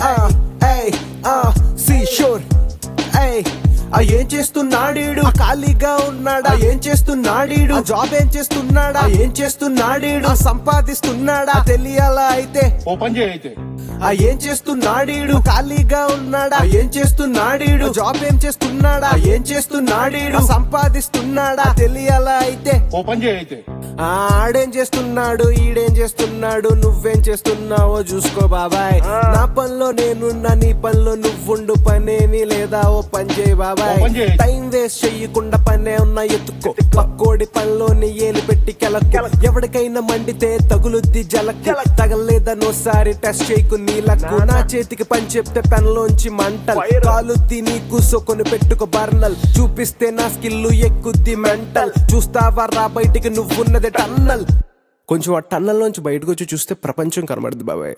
ఆ, ఏయ్, ఆ, సి షూర్ ఏయ్ ఆ ఏం చేస్తున్నాడీడు ఆ ఖాళీగా ఉన్నాడా ఆ ఏం చేస్తున్నాడీడు ఆ జాబ్ ఏం చేస్తున్నాడా ఆ ఏం చేస్తున్నాడీడు ఆ సంపాదిస్తున్నాడా తెలియాలా అయితే ఓపెన్ చేయి అయితే ఆ ఏం చేస్తున్నాడీడు ఖాళీగా ఉన్నాడా ఆ ఏం చేస్తున్నాడీడు జాబ్ ఏం చేస్తున్నాడా ఆ ఏం చేస్తున్నాడీడు ఆ సంపాదిస్తున్నాడా తెలియాలా అయితే ఓపెన్ చేయి అయితే ఆ, ఆడేం చేస్తున్నాడు ఈడేం చేస్తున్నాడు నువ్వేం చేస్తున్నావో చూసుకో బాబాయ్ నా పనిలో నేనున్నా నీ పనిలో నువ్వుండు పనేమి లేదా ఓ పని చేయి బాబాయ్ ఓ పని చేయి. టైం వేస్ట్ చెయ్యకుండా పనే ఉన్నా ఎత్తుకో పక్కోడి పనిలోని ఏలు పెట్టి కెలకు ఎవరికైనా మండితే తగులుద్ది జలకి తగలేదనోసారి టెస్ట్ చేయకు నీలకు నా చేతికి పని చెప్తే పెన్లోంచి మంటల్ కాలుద్ది నీకు సొకొని పెట్టుకో బర్నల్ చూపిస్తే నా స్కిల్ ఎక్కుద్ది మెంటల్ చూస్తావా రా బయటికి నువ్వున్నది టన్నల్ కొంచెం ఆ టన్నల్ నుంచి బయటకు వచ్చి చూస్తే ప్రపంచం కనబడుద్ది బాబాయ్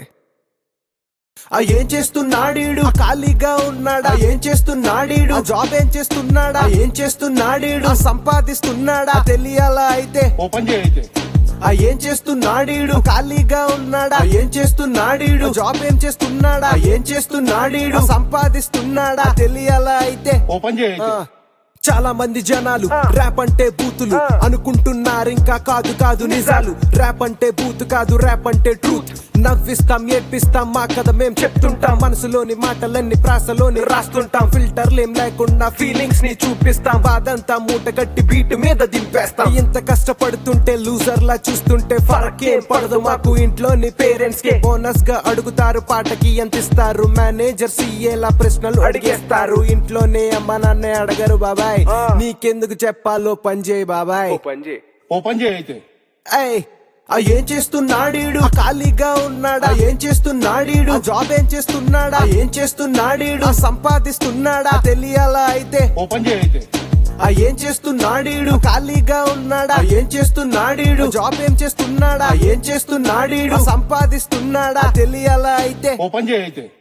ఆ ఏం చేస్తున్నాడీడు ఆ ఖాళీగా ఉన్నాడా ఆ ఏం చేస్తున్నాడీడు ఆ జాబ్ ఏం చేస్తున్నాడా ఆ ఏం చేస్తున్నాడీడు ఆ సంపాదిస్తున్నాడా తెలియాలా అయితే ఓపెన్ చేయి అయితే ఆ ఏం చేస్తున్నాడీడు ఖాళీగా ఉన్నాడా ఆ ఏం చేస్తున్నాడీడు జాబ్ ఏం చేస్తున్నాడా ఆ ఏం చేస్తున్నాడీడు సంపాదిస్తున్నాడా తెలియాలా అయితే ఓపెన్ చేయి అయితే ఆ, చాలా మంది జనాలు ర్యాప్ అంటే బూతులు అనుకుంటున్నారు ఇంకా కాదు కాదు నిజాలు ర్యాప్ అంటే బూత్ కాదు ర్యాప్ అంటే ట్రూత్ నవ్విస్తాం ఏడ్పిస్తాం మా కథ మేం చెప్తుంటాం మనసులోని మాటలన్నీ ప్రాసలోని రాస్తుంటాం ఫిల్టర్లు ఏం లేకుండా ఫీలింగ్స్ ని చూపిస్తాం బాదంతా మూట గట్టి బీట్ మీద దింపేస్తాం ఇంత కష్టపడుతుంటే లూజర్ లా చూస్తుంటే ఫరకేం పడదు మాకు ఇంట్లోని పేరెంట్స్ కి బోనస్ గా అడుగుతారు పాటకి ఎంత ఇస్తారు మేనేజర్ సీఏలా ప్రశ్నలు అడిగేస్తారు ఇంట్లోనే అమ్మ నాన్నే అడగరు బాబాయ్ నీకెందుకు చెప్పాలో పని చేయి బాబాయ్ ఓపెన్ చేయి అయితే ఏయ్ ఆ ఏం చేస్తున్నాడీడు ఆ ఖాళీగా ఉన్నాడా ఆ ఏం చేస్తున్నాడీడు ఆ జాబ్ ఏం చేస్తున్నాడా ఆ ఏం చేస్తున్నాడీడు ఆ సంపాదిస్తున్నాడా తెలియాలా అయితే ఓపెన్ చేయి అయితే ఆ ఏం చేస్తున్నాడీడు ఖాళీగా ఉన్నాడా ఆ ఏం చేస్తున్నాడీడు జాబ్ ఏం చేస్తున్నాడా ఆ ఏం చేస్తున్నాడీడు ఆ సంపాదిస్తున్నాడా తెలియాలా అయితే ఓపెన్ చేయి అయితే